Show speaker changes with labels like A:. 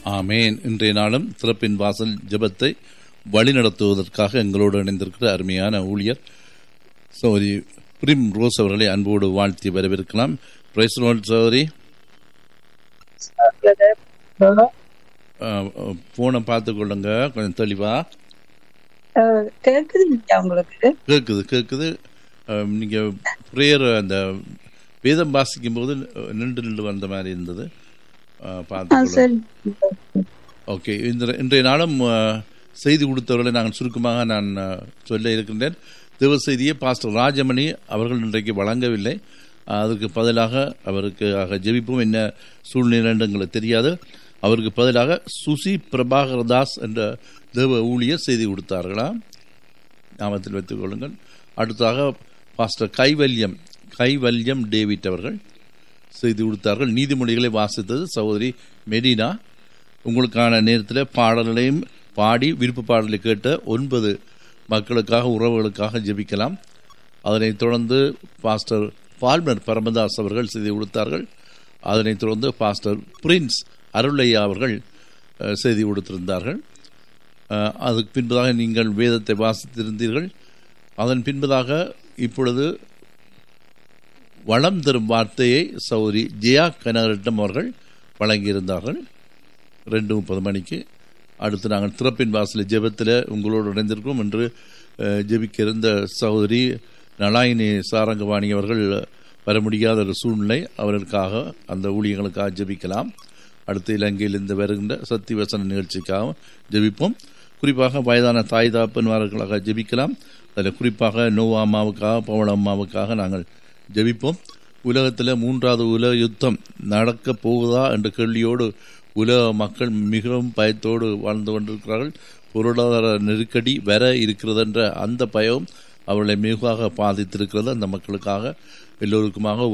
A: ஆமேன் இன்றைய நாளும் திறப்பின் வாசல் ஜெபத்தை வழிநடத்துவதற்காக எங்களோடு இணைந்திருக்கிற அருமையான ஊழியர் சௌரி பிரிம் ரோஸ் அவர்களை அன்போடு வாழ்த்தி வரவேற்கலாம் பிரைஸ் சௌரி போனை பார்த்து கொள்ளுங்க கொஞ்சம் தெளிவா
B: அஹ், கேக்குது இல்லையா உங்களுக்கு
A: கேட்குது கேட்குது அஹ், நீங்க ப்ரேயர் அந்த வேதம் வாசிக்கும் போது நின்று நின்று வந்த மாதிரி இருந்தது அஹ்,
B: ஆ,
A: பார்த்து கொள்ளுங்க
B: சரி
A: ஓகே இந்த இன்றைய நாளும் அஹ், செய்தி கொடுத்தவர்களை நான் சுருக்கமாக நான் அஹ், சொல்ல இருக்கின்றேன் தேவ செய்தியை பாஸ்டர் ராஜமணி அவர்கள் இன்றைக்கு வழங்கவில்லை அஹ், அதற்கு பதிலாக அவருக்கு ஆக ஜெபிப்போம் என்ன சூழ்நிலை என்று எங்களுக்கு தெரியாது அவருக்கு பதிலாக சுசி பிரபாகர் தாஸ் என்ற தேவ ஊழியர் செய்தி கொடுத்தார்களா ஞாபகத்தில் வைத்துக் கொள்ளுங்கள் அடுத்ததாக பாஸ்டர் கைவல்யம் கைவல்யம் டேவிட் அவர்கள் செய்தி கொடுத்தார்கள் நீதிமொழிகளை வாசித்தது சகோதரி மெரினா உங்களுக்கான நேரத்தில் பாடல்களையும் பாடி விருப்ப பாடலை கேட்ட ஒன்பது மக்களுக்காக உறவுகளுக்காக ஜெபிக்கலாம் அதனைத் தொடர்ந்து பாஸ்டர் பால்மர் பரமதாஸ் அவர்கள் செய்தி கொடுத்தார்கள் அதனைத் தொடர்ந்து பாஸ்டர் பிரின்ஸ் அருளையா அவர்கள் அஹ், செய்தி கொடுத்திருந்தார்கள் அஹ், அதுக்கு பின்பதாக நீங்கள் வேதத்தை வாசித்திருந்தீர்கள் அதன் பின்பதாக இப்பொழுது வளம் தரும் வார்த்தையை சௌரி ஜெயா கனகரட்னம் அவர்கள் வழங்கியிருந்தார்கள் ரெண்டு முப்பது மணிக்கு அடுத்து நாங்கள் திறப்பின் வாசல் ஜெபத்தில் உங்களோடு இணைந்திருக்கிறோம் என்று அஹ், ஜெபிக்க இருந்த சகோதரி நலாயினி சாரங்கவாணி அவர்கள் வர முடியாத ஒரு சூழ்நிலை அவர்களுக்காக அந்த ஊழியர்களுக்காக ஜெபிக்கலாம் அடுத்து இலங்கையிலிருந்து வருகின்ற சக்தி வசன நிகழ்ச்சிக்காக ஜெபிப்போம் குறிப்பாக வயதான தாய் தாப்பன்மார்களுக்காக ஜெபிக்கலாம் அதில் குறிப்பாக நோவா அம்மாவுக்காக பவள அம்மாவுக்காக நாங்கள் ஜெபிப்போம் உலகத்தில் மூன்றாவது உலக யுத்தம் நடக்க போகுதா என்ற கேள்வியோடு உலக மக்கள் மிகவும் பயத்தோடு வாழ்ந்து கொண்டிருக்கிறார்கள் பொருளாதார நெருக்கடி வர இருக்கிறது என்ற அந்த பயம் அவர்களை மிகுவாக பாதித்திருக்கிறது அந்த மக்களுக்காக எல்லோருக்குமாக